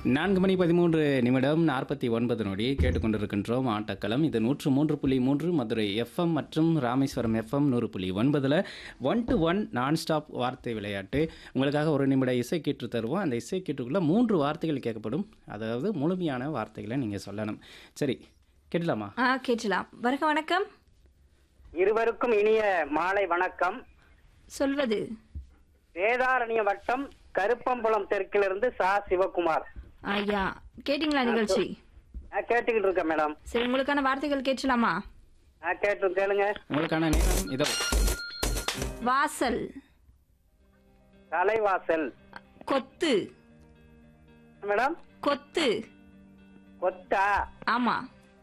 நான்கு மணி பதிமூன்று நிமிடம் நாற்பத்தி ஒன்பது நொடி கேட்டுக்கொண்டிருக்கின்றோம் ஆட்டக்களம் இது நூற்று மூன்று புள்ளி மூன்று மதுரை எஃப்எம் மற்றும் ராமேஸ்வரம் எஃப்எம் நூறு புள்ளி ஒன்பதில் one two one nonstop வார்த்தை விளையாட்டு உங்களுக்காக ஒரு நிமிட இசை கீற்று தருவோம் அந்த இசை கீற்றுக்குள்ளே மூன்று வார்த்தைகள் கேட்கப்படும் அதாவது முழுமையான வார்த்தைகளை நீங்கள் சொல்லணும் சரி கேட்டலாமா ஆ கேட்டலாம் வருக வணக்கம் இருவருக்கும் இனிய மாலை வணக்கம் சொல்வது வேதாரண்ய வட்டம் கருப்பம்புலம் தெற்கிலிருந்து சா சிவகுமார் ஐயா கேட்டிங்களா நிகழ்ச்சி நான் கேட்டுக்கிட்டு இருக்கேன் மேடம் சரி உங்களுக்கான வார்த்தைகள் கேட்கலாமா நான் கேட்டு கேளுங்க உங்களுக்கான நேரம் இதோ வாசல் தலைவாசல் கொத்து மேடம் கொத்து கொத்தா ஆமா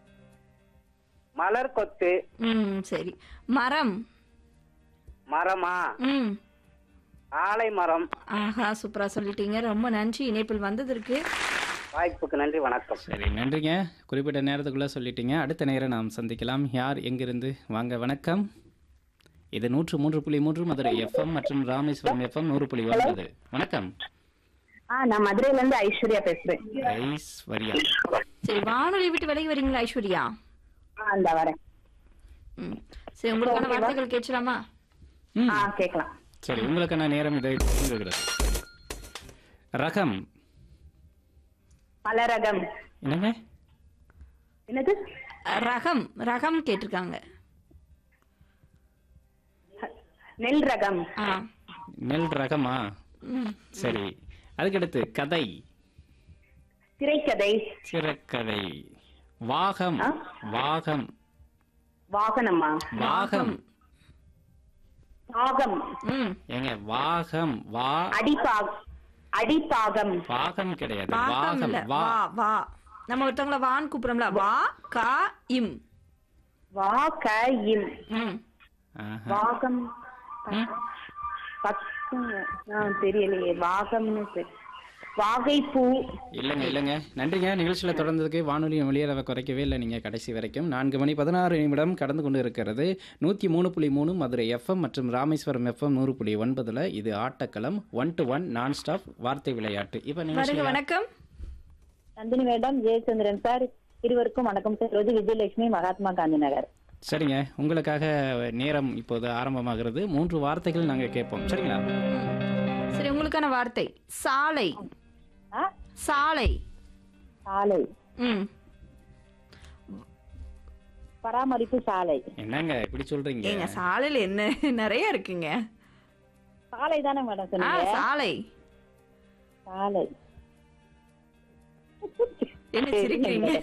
மலர் கொத்து ம் சரி மரம் மரமா ம் ஆலை மரம் ஆஹா சூப்பரா சொல்லிட்டீங்க ரொம்ப நன்றி இணைப்பில் வந்ததற்கு வாய்ப்புக்கு நன்றி வணக்கம் சரி நன்றிங்க குறிப்பிட்ட நேரத்துக்குள்ளே சொல்லிட்டீங்க அடுத்த நேரம் நாம் சந்திக்கலாம் யார் எங்கிருந்து வாங்க வணக்கம் இது நூற்று மூன்று புள்ளி மூன்று மதுரை எஃப்எம் மற்றும் ராமேஸ்வரம் எஃப்எம் நூறு புள்ளி ஒன்பது வணக்கம் ஆ நான் மதுரையில இருந்து ஐஸ்வர்யா பேசுறேன் ஐஸ்வர்யா சரி வானொலி விட்டு விலகி வரீங்களா ஐஸ்வர்யா ஆ இந்த வரேன் ம் சரி உங்களுக்கான வார்த்தைகள் கேட்கலாமா ம் ஆ கேட்கலாம் சரி உங்களுக்கான நேரம் இதை தொடங்குகிறது ரகம் மலரகம் என்னங்க என்னது ரகம் ரகம் கேட்டிருக்காங்க நெல் ரகம் ஆ நெல் ரகமா ம் சரி அதுக்கடுத்து கதை திரைக்கதை சிறக்கதை வாகம் ஆ? வாகம் வாகனமா வாகம் பாகம் ம் ஏங்க வாகம் வா அடிபாக் அடிப்பாகம் வாகம் கிடையாது வாகம் வாகம் இல்ல வா வா வா நம்ம ஒருத்தவங்கள வான்னு கூப்பிடுறோம்ல வா கா இம் வா க இம் ம் ஆஹா. வாகம் ம். பத்து ஆ தெரியலையே வாகம்னு தெரி- வாகைப்பூ இல்லைங்க இல்லைங்க நன்றிங்க நிகழ்ச்சியில் தொடர்ந்ததுக்கு வானொலியின் வெளியேறவை குறைக்கவே இல்லை நீங்கள் கடைசி வரைக்கும் நான்கு மணி பதினாறு நிமிடம் கடந்து கொண்டு இருக்கிறது நூற்றி மூணு புள்ளி மூணு மதுரை எஃப்எம் மற்றும் ராமேஸ்வரம் எஃப்எம் நூறு புள்ளி ஒன்பதில் இது ஆட்டக்களம் one two one nonstop வார்த்தை விளையாட்டு இப்போ வருக நிகழ்ச்சி வணக்கம் நந்தினி மேடம் ஜெயச்சந்திரன் சார் இருவருக்கும் வணக்கம் சொல்வது விஜயலட்சுமி மகாத்மா காந்தி நகர் சரிங்க உங்களுக்காக நேரம் இப்போது ஆரம்பமாகிறது மூன்று வார்த்தைகள் நாங்கள் கேட்போம் சரிங்களா சரி உங்களுக்கான வார்த்தை சாலை ஆ சாலை சாலை ம் பராமரிப்பு சாலை என்னங்க இப்படி சொல்றீங்க ஏங்க சாலையில என்ன நிறைய இருக்குங்க சாலை தானே மேடம் ஆ சொன்னீங்க சாலை சாலை என்ன சிரிக்கிறீங்க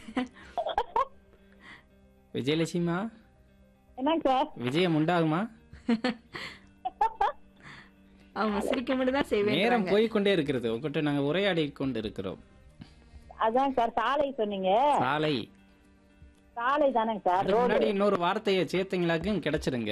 விஜயலட்சுமிமா என்னங்க சார் விஜயம் உண்டாகுமா அவங்க சிரிக்க மட்டும் தான் நேரம் செய்வேன் போய் கொண்டே இருக்கிறது உங்ககிட்ட நாங்கள் உரையாடி கொண்டு இருக்கிறோம் அதான் சார் சாலை சொன்னீங்க சாலை சாலை தானேங்க சார் அதுக்கு ரோடு முன்னாடி இன்னொரு வார்த்தையை சேர்த்தீங்களாக்கும் கிடைச்சிருங்க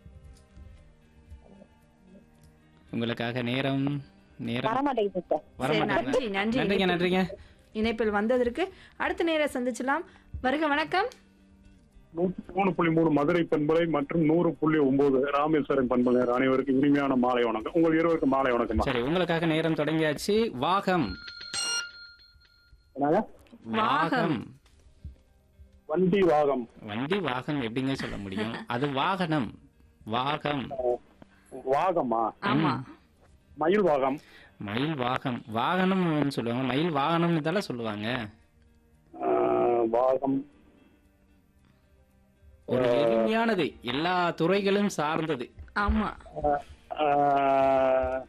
உங்களுக்காக நேரம் நேரம் வரமாட்டேங்குது சார் வரமாட்டாங்க நன்றி நன்றி நன்றிங்க நன்றிங்க இணைப்பில் வந்ததற்கு அடுத்த நேரம் சந்திச்சலாம் வருக வணக்கம் நூற்றி மூணு புள்ளி மூணு மதுரை பண்பலை மற்றும் நூறு புள்ளி ஒன்பது ராமேஸ்வரம் பண்பலை அனைவருக்கும் இனிமையான மாலை வணக்கம் உங்கள் இருவருக்கும் மாலை வணக்கம் சரி உங்களுக்காக நேரம் தொடங்கியாச்சு வாகம் வாகம் வண்டி வாகம் வண்டி வாகம் எப்படிங்க சொல்ல முடியும் அது வாகனம் வாகம் வாகமா ஆமா மயில் வாகம் மயில் வாகம் வாகனம் சொல்லுவாங்க மயில் வாகனம்னு தானே சொல்லுவாங்க ஆஹ், வாகம் ஒரு எளிமையானது எல்லா துறைகளும் சார்ந்தது ஆமா ஆஹ்,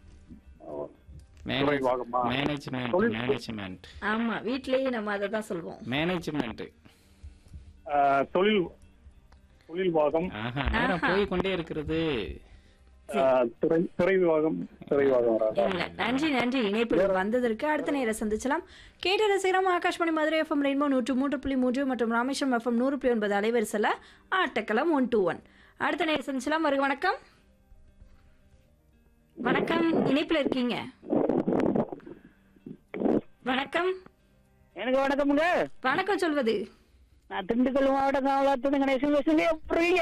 துறை வாகமா மேனேஜ்மெண்ட் தொழில் மேனேஜ்மெண்ட் ஆமா வீட்லயே நம்ம அதை தான் சொல்வோம் மேனேஜ்மெண்ட் ஆஹ், தொழில் தொழில் வாகம் ஆஹா நேரம் போய் கொண்டே இருக்கிறது ஆஹ், துறை துறை வாகம் துறை வாகம் வராது இல்ல நன்றி நன்றி இணைப்பில் வந்ததற்கு அடுத்த நேரம் சந்திச்சலாம் கேட்ட ரசிகரம் ஆகாஷ்மணி மதுரை எஃப்எம் ரெயின்போ நூற்று மூன்று புள்ளி மூன்று மற்றும் ராமேஸ்வரம் எஃப்எம் நூறு புள்ளி ஒன்பது அலைவரிசையில் ஆட்டக்களம் ஒன் டூ ஒன் அடுத்த நேரம் சந்திச்சலாம் வருக வணக்கம் வணக்கம் இணைப்பில் இருக்கீங்க வணக்கம் எனக்கு வணக்கமுங்க வணக்கம் சொல்வது நான் திண்டுக்கல் மாவட்டம் காவலாத்துடன் கணேசன் பேசுங்க எப்படி